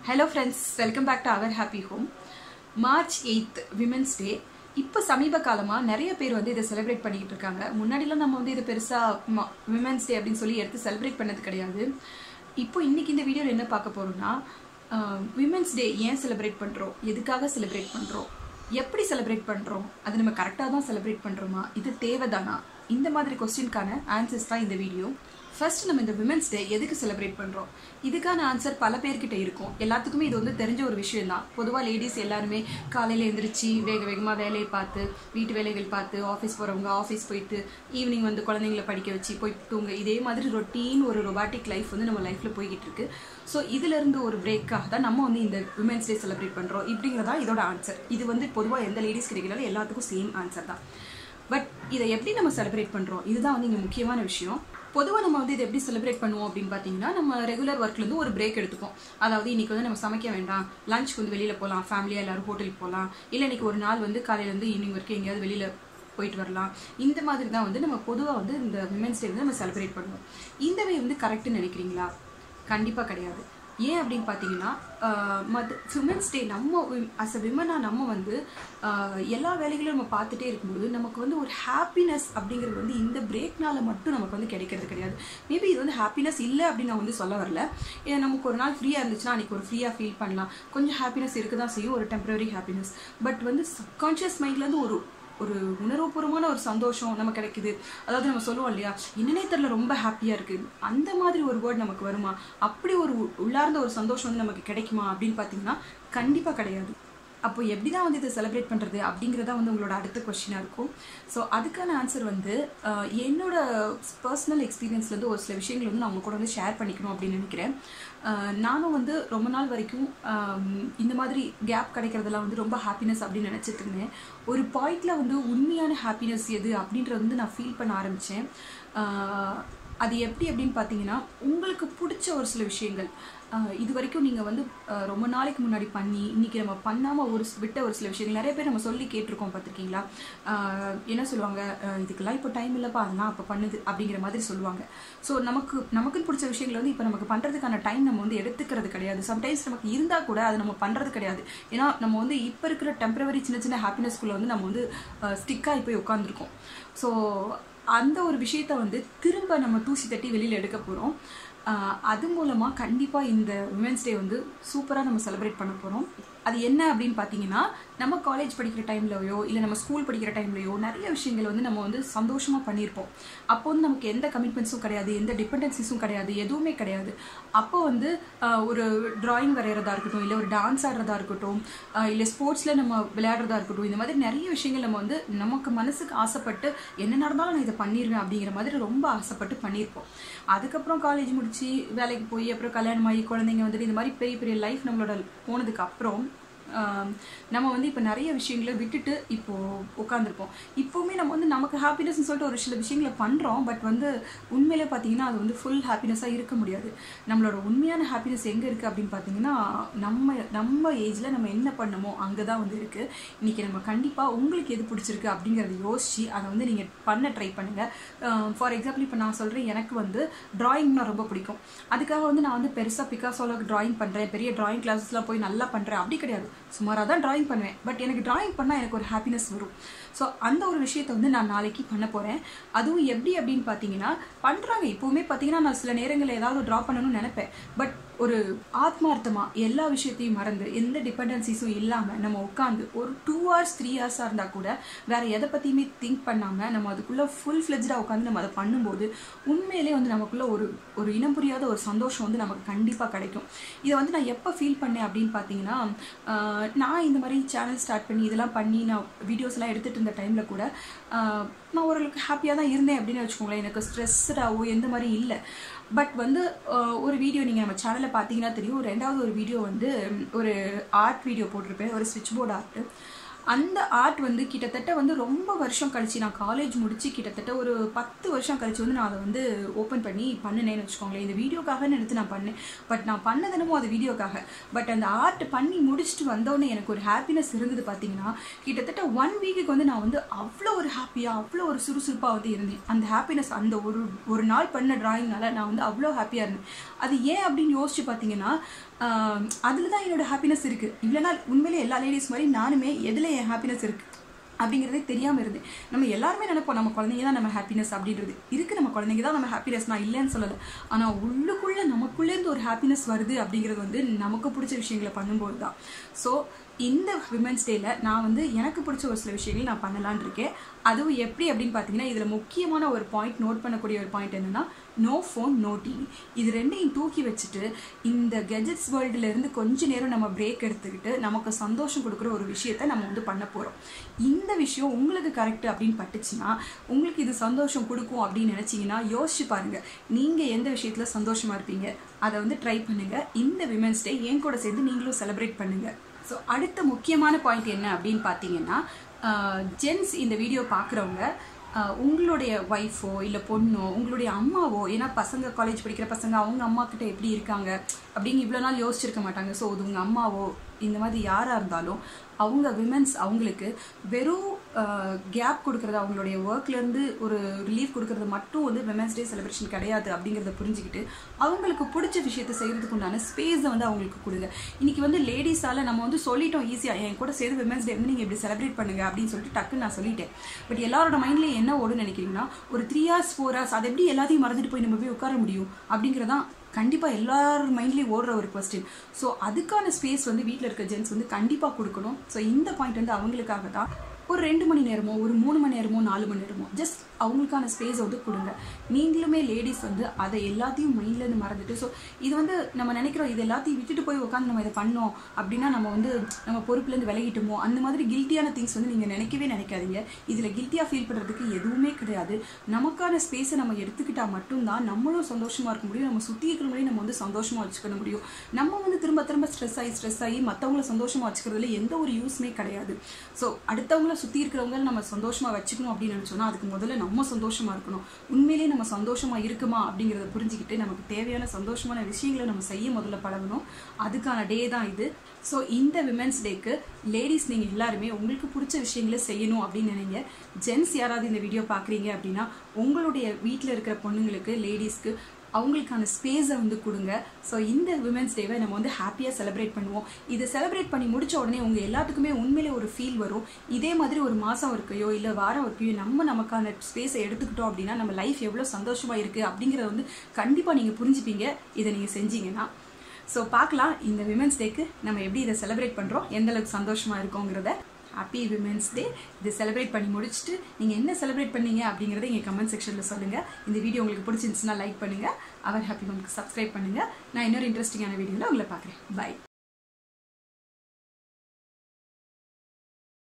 hello friends welcome back to our happy home March eighth women's day இப்போ சமீப காலமாக நிறைய பேர் வந்து இதை செலிப்ரேட் பண்ணிக்கிட்டு இருக்காங்க முன்னாடிலாம் நம்ம வந்து இதை பெருசாக விமென்ஸ் டே அப்படின்னு சொல்லி எடுத்து செலிப்ரேட் பண்ணது கிடையாது இப்போ இன்னைக்கு இந்த வீடியோவில் என்ன பார்க்க போகிறோம்னா விமென்ஸ் டே ஏன் செலிப்ரேட் பண்ணுறோம் எதுக்காக செலிப்ரேட் பண்ணுறோம் எப்படி செலிப்ரேட் பண்ணுறோம் அது நம்ம கரெக்டாக தான் செலிப்ரேட் பண்ணுறோமா இது தேவைதானா இந்த மாதிரி கொஸ்டினுக்கான ஆன்சர்ஸ் தான் இந்த வீடியோ ஃபர்ஸ்ட் நம்ம இந்த விமென்ஸ் டே எதுக்கு செலிப்ரேட் பண்ணுறோம் இதுக்கான ஆன்சர் பல பேர்கிட்ட இருக்கும் எல்லாத்துக்குமே இது வந்து தெரிஞ்ச ஒரு விஷயம் தான் பொதுவாக லேடிஸ் எல்லாருமே காலையில் எழுந்திரிச்சு வேக வேகமாக வேலையை பார்த்து வீட்டு வேலைகள் பார்த்து ஆஃபீஸ் போகிறவங்க ஆஃபீஸ் போயிட்டு ஈவினிங் வந்து குழந்தைங்கள படிக்க வச்சு போய் தூங்க இதே மாதிரி ரொட்டீன் ஒரு ரொபாட்டிக் லைஃப் வந்து நம்ம லைஃப்பில் போய்கிட்டு இருக்கு ஸோ இதுலேருந்து ஒரு பிரேக்காக தான் நம்ம வந்து இந்த விமென்ஸ் டே செலிப்ரேட் பண்ணுறோம் இப்படிங்கிறதா இதோட ஆன்சர் இது வந்து பொதுவாக எந்த லேடிஸ் கிடைக்கிறாலும் எல்லாத்துக்கும் சேம் ஆன்சர் தான் பட் இதை எப்படி நம்ம செலிப்ரேட் பண்ணுறோம் இதுதான் வந்து இங்கே முக்கியமான விஷயம் பொதுவாக நம்ம வந்து இதை எப்படி செலிப்ரேட் பண்ணுவோம் அப்படின்னு பார்த்தீங்கன்னா நம்ம ரெகுலர் ஒர்க்லேருந்து ஒரு பிரேக் எடுத்துப்போம் அதாவது இன்னைக்கு வந்து நம்ம சமைக்க வேண்டாம் லஞ்ச்க்கு வந்து வெளியில் போகலாம் ஃபேமிலியாக எல்லாரும் ஹோட்டலுக்கு போகலாம் இல்லை இன்னைக்கு ஒரு நாள் வந்து காலையிலேருந்து ஈவினிங் வரைக்கும் எங்கேயாவது வெளியில் போயிட்டு வரலாம் இந்த மாதிரி தான் வந்து நம்ம பொதுவாக வந்து இந்த விமென்ஸ் டே வந்து நம்ம செலிப்ரேட் பண்ணுவோம் இந்த வே வந்து கரெக்டுன்னு நினைக்கிறீங்களா கண்டிப்பாக கிடையாது ஏன் அப்படின்னு பார்த்தீங்கன்னா மத் விமென்ஸ் டே நம்ம அஸ் அ விமனாக நம்ம வந்து எல்லா வேலைகளும் நம்ம பார்த்துட்டே இருக்கும்போது நமக்கு வந்து ஒரு ஹாப்பினஸ் அப்படிங்கிறது வந்து இந்த பிரேக்னால மட்டும் நமக்கு வந்து கிடைக்கிறது கிடையாது மேபி இது வந்து ஹாப்பினஸ் இல்லை அப்படின்னு நான் வந்து சொல்ல வரல ஏன் நமக்கு ஒரு நாள் ஃப்ரீயாக இருந்துச்சுன்னா அன்றைக்கி ஒரு ஃப்ரீயாக ஃபீல் பண்ணலாம் கொஞ்சம் ஹாப்பினஸ் இருக்க தான் செய்யும் ஒரு டெம்பரரி ஹாப்பினஸ் பட் வந்து சப்கான்ஷியஸ் மைண்ட்லேருந்து ஒரு ஒரு உணர்வுபூர்வமான ஒரு சந்தோஷம் நமக்கு கிடைக்குது அதாவது நம்ம சொல்லுவோம் இல்லையா என்னன்னே தெரில ரொம்ப ஹாப்பியாக இருக்குது அந்த மாதிரி ஒரு வேர்ட் நமக்கு வருமா அப்படி ஒரு உள்ளார்ந்த ஒரு சந்தோஷம் வந்து நமக்கு கிடைக்குமா அப்படின்னு பார்த்தீங்கன்னா கண்டிப்பாக கிடையாது அப்போ எப்படி தான் வந்து இதை செலிப்ரேட் பண்ணுறது அப்படிங்கிறதா வந்து உங்களோட அடுத்த கொஷினாக இருக்கும் ஸோ அதுக்கான ஆன்சர் வந்து என்னோட பர்சனல் எக்ஸ்பீரியன்ஸ்லேருந்து ஒரு சில விஷயங்கள் வந்து நான் உங்க கூட வந்து ஷேர் பண்ணிக்கணும் அப்படின்னு நினைக்கிறேன் நானும் வந்து ரொம்ப நாள் வரைக்கும் இந்த மாதிரி கேப் கிடைக்கிறதெல்லாம் வந்து ரொம்ப ஹாப்பினஸ் அப்படின்னு நினச்சிட்டு இருந்தேன் ஒரு பாயிண்டில் வந்து உண்மையான ஹாப்பினஸ் எது அப்படின்றத வந்து நான் ஃபீல் பண்ண ஆரம்பித்தேன் அது எப்படி அப்படின்னு பார்த்தீங்கன்னா உங்களுக்கு பிடிச்ச ஒரு சில விஷயங்கள் இது வரைக்கும் நீங்கள் வந்து ரொம்ப நாளைக்கு முன்னாடி பண்ணி இன்றைக்கி நம்ம பண்ணாமல் ஒரு விட்ட ஒரு சில விஷயங்கள் நிறைய பேர் நம்ம சொல்லி கேட்டிருக்கோம் பார்த்துருக்கீங்களா என்ன சொல்லுவாங்க இதுக்கெல்லாம் இப்போ டைம் இல்லைப்பா அதெல்லாம் அப்போ பண்ணுது அப்படிங்கிற மாதிரி சொல்லுவாங்க ஸோ நமக்கு நமக்குன்னு பிடிச்ச விஷயங்கள் வந்து இப்போ நமக்கு பண்ணுறதுக்கான டைம் நம்ம வந்து எடுத்துக்கிறது கிடையாது சம்டைம்ஸ் நமக்கு இருந்தால் கூட அதை நம்ம பண்ணுறது கிடையாது ஏன்னா நம்ம வந்து இப்போ இருக்கிற டெம்பரவரி சின்ன சின்ன ஹாப்பினஸ்குள்ளே வந்து நம்ம வந்து ஸ்டிக்காகி போய் உட்காந்துருக்கோம் ஸோ அந்த ஒரு விஷயத்த வந்து திரும்ப நம்ம தூசி தட்டி வெளியில் எடுக்க போகிறோம் அது மூலமாக கண்டிப்பாக இந்த உமன்ஸ் டே வந்து சூப்பராக நம்ம செலிப்ரேட் பண்ண போகிறோம் அது என்ன அப்படின்னு பார்த்தீங்கன்னா நம்ம காலேஜ் படிக்கிற டைம்லையோ இல்லை நம்ம ஸ்கூல் படிக்கிற டைம்லையோ நிறைய விஷயங்கள் வந்து நம்ம வந்து சந்தோஷமாக பண்ணியிருப்போம் அப்போ வந்து நமக்கு எந்த கமிட்மெண்ட்ஸும் கிடையாது எந்த டிபெண்டன்சிஸும் கிடையாது எதுவுமே கிடையாது அப்போ வந்து ஒரு ட்ராயிங் வரைகிறதா இருக்கட்டும் இல்லை ஒரு டான்ஸ் ஆடுறதா இருக்கட்டும் இல்லை ஸ்போர்ட்ஸில் நம்ம விளையாடுறதா இருக்கட்டும் இந்த மாதிரி நிறைய விஷயங்கள் நம்ம வந்து நமக்கு மனசுக்கு ஆசைப்பட்டு என்ன நடந்தாலும் நான் இதை பண்ணிடுவேன் அப்படிங்கிற மாதிரி ரொம்ப ஆசைப்பட்டு பண்ணியிருப்போம் அதுக்கப்புறம் காலேஜ் முடிச்சு வேலைக்கு போய் அப்புறம் கல்யாணம் ஆகி குழந்தைங்க வந்துட்டு இந்த மாதிரி பெரிய பெரிய லைஃப் நம்மளோட போனதுக்கு அப்புறம் நம்ம வந்து இப்போ நிறைய விஷயங்களை விட்டுட்டு இப்போது உட்காந்துருப்போம் இப்போவுமே நம்ம வந்து நமக்கு ஹாப்பினஸ்னு சொல்லிட்டு ஒரு சில விஷயங்களை பண்ணுறோம் பட் வந்து உண்மையிலே பார்த்தீங்கன்னா அது வந்து ஃபுல் ஹாப்பினஸாக இருக்க முடியாது நம்மளோட உண்மையான ஹாப்பினஸ் எங்கே இருக்குது அப்படின்னு பார்த்தீங்கன்னா நம்ம நம்ம ஏஜில் நம்ம என்ன பண்ணமோ அங்கே தான் வந்து இருக்குது இன்றைக்கி நம்ம கண்டிப்பாக உங்களுக்கு எது பிடிச்சிருக்கு அப்படிங்கிறத யோசிச்சு அதை வந்து நீங்கள் பண்ண ட்ரை பண்ணுங்கள் ஃபார் எக்ஸாம்பிள் இப்போ நான் சொல்கிறேன் எனக்கு வந்து ட்ராயிங்னா ரொம்ப பிடிக்கும் அதுக்காக வந்து நான் வந்து பெருசாக பிகாசோவில் ட்ராயிங் பண்ணுறேன் பெரிய ட்ராயிங் கிளாஸஸ்லாம் போய் நல்லா பண்ணுறேன் அப்படி கிடையாது சுமாராக தான் ட்ராயிங் பண்ணுவேன் பட் எனக்கு ட்ராயிங் பண்ணால் எனக்கு ஒரு ஹாப்பினஸ் வரும் ஸோ அந்த ஒரு விஷயத்தை வந்து நான் நாளைக்கு பண்ண போகிறேன் அதுவும் எப்படி அப்படின்னு பார்த்தீங்கன்னா பண்ணுறாங்க இப்போவுமே பார்த்தீங்கன்னா நான் சில நேரங்களில் ஏதாவது ட்ரா பண்ணணும்னு நினைப்பேன் பட் ஒரு ஆத்மார்த்தமாக எல்லா விஷயத்தையும் மறந்து எந்த டிபெண்டன்சிஸும் இல்லாமல் நம்ம உட்காந்து ஒரு டூ ஹவர்ஸ் த்ரீ ஹவர்ஸாக இருந்தால் கூட வேறு எதை பற்றியுமே திங்க் பண்ணாமல் நம்ம அதுக்குள்ளே ஃபுல் ஃப்ளெஜ்டாக உட்காந்து நம்ம அதை பண்ணும்போது உண்மையிலே வந்து நமக்குள்ளே ஒரு ஒரு இனம் புரியாத ஒரு சந்தோஷம் வந்து நமக்கு கண்டிப்பாக கிடைக்கும் இதை வந்து நான் எப்போ ஃபீல் பண்ணேன் அப்படின்னு பார்த்தீங்கன்னா நான் இந்த மாதிரி சேனல் ஸ்டார்ட் பண்ணி இதெல்லாம் பண்ணி நான் வீடியோஸ்லாம் எடுத்துகிட்டு இருந்த டைமில் கூட நான் ஓரளவுக்கு ஹாப்பியாக தான் இருந்தேன் அப்படின்னு வச்சுக்கோங்களேன் எனக்கு ஸ்ட்ரெஸ்டாகவோ எந்த மாதிரி இல்லை பட் வந்து ஒரு வீடியோ நீங்கள் நம்ம சேனலில் பார்த்தீங்கன்னா தெரியும் ரெண்டாவது ஒரு வீடியோ வந்து ஒரு ஆர்ட் வீடியோ போட்டிருப்பேன் ஒரு ஸ்விட்ச் போர்டு ஆர்ட்டு அந்த ஆர்ட் வந்து கிட்டத்தட்ட வந்து ரொம்ப வருஷம் கழிச்சு நான் காலேஜ் முடிச்சு கிட்டத்தட்ட ஒரு பத்து வருஷம் கழிச்சு வந்து நான் அதை வந்து ஓப்பன் பண்ணி பண்ணினேன்னு வச்சுக்கோங்களேன் இந்த வீடியோக்காக எடுத்து நான் பண்ணேன் பட் நான் பண்ணதனமோ அது வீடியோக்காக பட் அந்த ஆர்ட் பண்ணி முடிச்சுட்டு வந்தோடனே எனக்கு ஒரு ஹாப்பினஸ் இருந்தது பார்த்தீங்கன்னா கிட்டத்தட்ட ஒன் வீக்குக்கு வந்து நான் வந்து அவ்வளோ ஒரு ஹாப்பியாக அவ்வளோ ஒரு சுறுசுறுப்பாக வந்து இருந்தேன் அந்த ஹாப்பினஸ் அந்த ஒரு ஒரு நாள் பண்ண டிராயிங்னால நான் வந்து அவ்வளோ ஹாப்பியாக இருந்தேன் அது ஏன் அப்படின்னு யோசிச்சு பார்த்தீங்கன்னா அதில் தான் என்னோட ஹாப்பினஸ் இருக்குது இவ்வளோ நாள் உண்மையிலே எல்லா லேடிஸ் மாதிரி நானுமே எதில் என் ஹாப்பினஸ் இருக்குது அப்படிங்கிறதே தெரியாமல் இருந்தேன் நம்ம எல்லாருமே நினைப்போம் நம்ம குழந்தைங்க தான் நம்ம ஹாப்பினஸ் அப்படின்றது இருக்கு நம்ம குழந்தைங்க தான் நம்ம ஹாப்பினஸ் நான் இல்லைன்னு சொல்லலை ஆனால் உள்ளுக்குள்ளே நமக்குள்ளேருந்து ஒரு ஹாப்பினஸ் வருது அப்படிங்கிறது வந்து நமக்கு பிடிச்ச விஷயங்களை பண்ணும்போது தான் ஸோ இந்த விமென்ஸ் டேல நான் வந்து எனக்கு பிடிச்ச ஒரு சில விஷயங்கள் நான் பண்ணலான் இருக்கேன் அதுவும் எப்படி அப்படின்னு பார்த்தீங்கன்னா இதில் முக்கியமான ஒரு பாயிண்ட் நோட் பண்ணக்கூடிய ஒரு பாயிண்ட் என்னன்னா நோ ஃபோன் நோ டிவி இது ரெண்டையும் தூக்கி வச்சுட்டு இந்த கெஜெட்ஸ் வேர்ல்டுல இருந்து கொஞ்ச நேரம் நம்ம பிரேக் எடுத்துக்கிட்டு நமக்கு சந்தோஷம் கொடுக்குற ஒரு விஷயத்த நம்ம வந்து பண்ண போகிறோம் இந்த விஷயம் உங்களுக்கு கரெக்ட் அப்படின்னு பட்டுச்சுன்னா உங்களுக்கு இது சந்தோஷம் கொடுக்கும் அப்படின்னு நினச்சிங்கன்னா யோசிச்சு பாருங்க நீங்கள் எந்த விஷயத்தில் சந்தோஷமா இருப்பீங்க அதை வந்து ட்ரை பண்ணுங்க இந்த விமென்ஸ் டே என் கூட சேர்ந்து நீங்களும் செலிப்ரேட் பண்ணுங்க ஸோ அடுத்த முக்கியமான பாயிண்ட் என்ன அப்படின்னு பார்த்தீங்கன்னா ஜென்ஸ் இந்த வீடியோ பார்க்குறவங்க உங்களுடைய ஒய்ஃபோ இல்லை பொண்ணோ உங்களுடைய அம்மாவோ ஏன்னா பசங்க காலேஜ் படிக்கிற பசங்க அவங்க அம்மா கிட்ட எப்படி இருக்காங்க அப்படின்னு இவ்வளோ நாள் யோசிச்சிருக்க மாட்டாங்க ஸோ அது உங்கள் அம்மாவோ இந்த மாதிரி யாராக இருந்தாலும் அவங்க விமென்ஸ் அவங்களுக்கு வெறும் கேப் கொடுக்குறது அவங்களுடைய ஒர்க்லேருந்து ஒரு ரிலீஃப் கொடுக்கறது மட்டும் வந்து விமென்ஸ் டே செலிப்ரேஷன் கிடையாது அப்படிங்கிறத புரிஞ்சுக்கிட்டு அவங்களுக்கு பிடிச்ச விஷயத்த செய்கிறதுக்கு உண்டான ஸ்பேஸை வந்து அவங்களுக்கு கொடுங்க இன்னைக்கு வந்து லேடிஸால் நம்ம வந்து சொல்லிட்டோம் ஈஸியாக என் கூட சேர்ந்து விமென்ஸ் டே வந்து நீங்கள் இப்படி செலிப்ரேட் பண்ணுங்க அப்படின்னு சொல்லிட்டு டக்குன்னு நான் சொல்லிட்டேன் பட் எல்லாரோட மைண்ட்லேயும் என்ன ஓடுன்னு நினைக்கிறீங்கன்னா ஒரு த்ரீ ஹவர்ஸ் ஃபோர் ஹவர்ஸ் அதை எப்படி எல்லாத்தையும் மறந்துட்டு போய் நம்ம போய் உட்கார முடியும் அப்படிங்கிறதான் கண்டிப்பாக எல்லார் மைண்ட்லேயும் ஓடுற ஒரு கொஸ்டின் ஸோ அதுக்கான ஸ்பேஸ் வந்து வீட்டில் இருக்க ஜென்ஸ் வந்து கண்டிப்பாக கொடுக்கணும் ஸோ இந்த பாயிண்ட் வந்து அவங்களுக்காக தான் ஒரு ரெண்டு மணி நேரமோ ஒரு மூணு மணி நேரமோ நாலு மணி நேரமோ ஜஸ்ட் அவங்களுக்கான ஸ்பேஸ் வந்து கொடுங்க நீங்களுமே லேடிஸ் வந்து அதை எல்லாத்தையும் மைண்ட்லேருந்து மறந்துட்டு ஸோ இது வந்து நம்ம நினைக்கிறோம் இது எல்லாத்தையும் விட்டுட்டு போய் உட்காந்து நம்ம இதை பண்ணோம் அப்படின்னா நம்ம வந்து நம்ம பொறுப்புலேருந்து விலகிட்டோமோ அந்த மாதிரி கில்ட்டியான திங்ஸ் வந்து நீங்கள் நினைக்கவே நினைக்காதீங்க இதில் கில்ட்டியாக ஃபீல் பண்ணுறதுக்கு எதுவுமே கிடையாது நமக்கான ஸ்பேஸை நம்ம எடுத்துக்கிட்டால் மட்டும்தான் நம்மளும் சந்தோஷமாக இருக்க முடியும் நம்ம சுற்றி இருக்கிறவங்களையும் நம்ம வந்து சந்தோஷமாக வச்சுக்க முடியும் நம்ம வந்து திரும்ப திரும்ப ஸ்ட்ரெஸ் ஆகி ஸ்ட்ரெஸ் ஆகி மற்றவங்கள சந்தோஷமாக வச்சுக்கிறதுல எந்த ஒரு யூஸுமே கிடையாது ஸோ அடுத்தவங்கள சுற்றி இருக்கிறவங்க நம்ம சந்தோஷமாக வச்சுக்கணும் அப்படின்னு நினச்சோன்னா அதுக்கு முதல்ல நம்ம சந்தோஷமாக இருக்கணும் உண்மையிலேயே நம்ம சந்தோஷமாக இருக்குமா அப்படிங்கிறத புரிஞ்சுக்கிட்டு நமக்கு தேவையான சந்தோஷமான விஷயங்களை நம்ம செய்ய முதல்ல பழகணும் அதுக்கான டே தான் இது ஸோ இந்த விமென்ஸ் டேக்கு லேடிஸ் நீங்கள் எல்லாருமே உங்களுக்கு பிடிச்ச விஷயங்களை செய்யணும் அப்படின்னு நினைங்க ஜென்ஸ் யாராவது இந்த வீடியோ பார்க்குறீங்க அப்படின்னா உங்களுடைய வீட்டில் இருக்கிற பொண்ணுங்களுக்கு லேடிஸ்க்கு அவங்களுக்கான ஸ்பேஸை வந்து கொடுங்க ஸோ இந்த விமென்ஸ் டேவை நம்ம வந்து ஹாப்பியாக செலிப்ரேட் பண்ணுவோம் இதை செலிப்ரேட் பண்ணி முடிச்ச உடனே உங்கள் எல்லாத்துக்குமே உண்மையிலே ஒரு ஃபீல் வரும் இதே மாதிரி ஒரு மாதம் இருக்கையோ இல்லை வாரம் இருக்கையோ நம்ம நமக்கான ஸ்பேஸை எடுத்துக்கிட்டோம் அப்படின்னா நம்ம லைஃப் எவ்வளோ சந்தோஷமாக இருக்குது அப்படிங்கிறத வந்து கண்டிப்பாக நீங்கள் புரிஞ்சுப்பீங்க இதை நீங்கள் செஞ்சீங்கன்னா ஸோ பார்க்கலாம் இந்த விமென்ஸ் டேக்கு நம்ம எப்படி இதை செலிப்ரேட் பண்ணுறோம் எந்த அளவுக்கு சந்தோஷமாக இருக்கோங்கிறத ஹாப்பி விமென்ஸ் டே இது செலிப்ரேட் பண்ணி முடிச்சுட்டு நீங்கள் என்ன செலிப்ரேட் பண்ணீங்க அப்படிங்கிறத எங்கள் கமெண்ட் செக்ஷனில் சொல்லுங்கள் இந்த வீடியோ உங்களுக்கு பிடிச்சிருந்துச்சுன்னா லைக் பண்ணுங்கள் அவர் ஹாப்பி ஹோம்க்கு சப்ஸ்கிரைப் பண்ணுங்கள் நான் இன்னொரு இன்ட்ரெஸ்டிங்கான வீடியோவில் உங்களை பார்க்குறேன் பை